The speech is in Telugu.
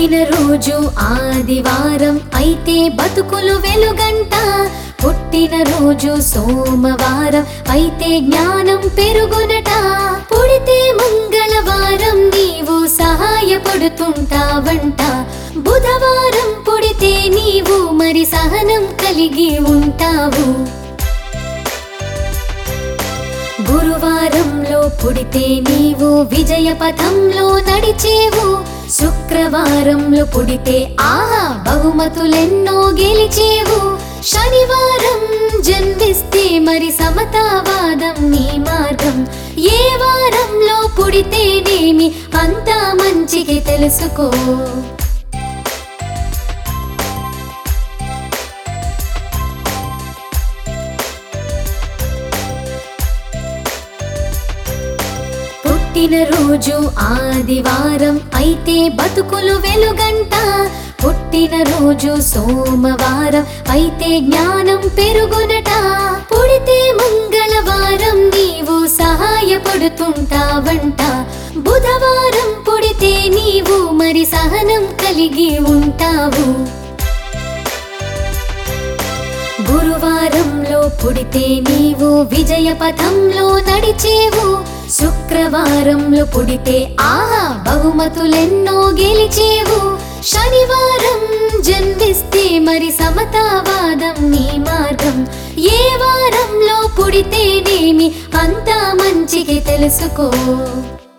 పుట్టినరోజు ఆదివారం అయితే బతుకులు వెలుగంట పుట్టినరోజు సోమవారం అయితే జ్ఞానం పెరుగునట పుడితే మంగళవారం నీవు సహాయపడుతుంటావంట బుధవారం పుడితే నీవు మరి సహనం కలిగి ఉంటావు గురువారంలో పుడితే నీవు విజయ పథంలో నడిచేవు శుక్రవారంలో పుడితే ఆహా బహుమతులెన్నో గెలిచేవు శనివారం జన్మిస్తే మరి సమతావాదం నీ మార్గం ఏ వారంలో పుడితేనేమి అంతా మంచికి తెలుసుకో పుట్టినరోజు ఆదివారం అయితే బతుకులు వెలుగంట పుట్టినరోజు సోమవారం అయితే జ్ఞానం పెరుగునట పుడితే మంగళవారం నీవు సహాయపడుతుంటావంట బుధవారం పుడితే నీవు మరి సహనం కలిగి ఉంటావు గురువారంలో పుడితే నీవు విజయ పథంలో నడిచేవు శుక్రవారంలో పుడితే ఆహా బహుమతులెన్నో గెలిచేవు శనివారం జన్మిస్తే మరి సమతావాదం నీ మార్గం ఏ వారంలో పుడితేనేమి అంతా మంచికి తెలుసుకో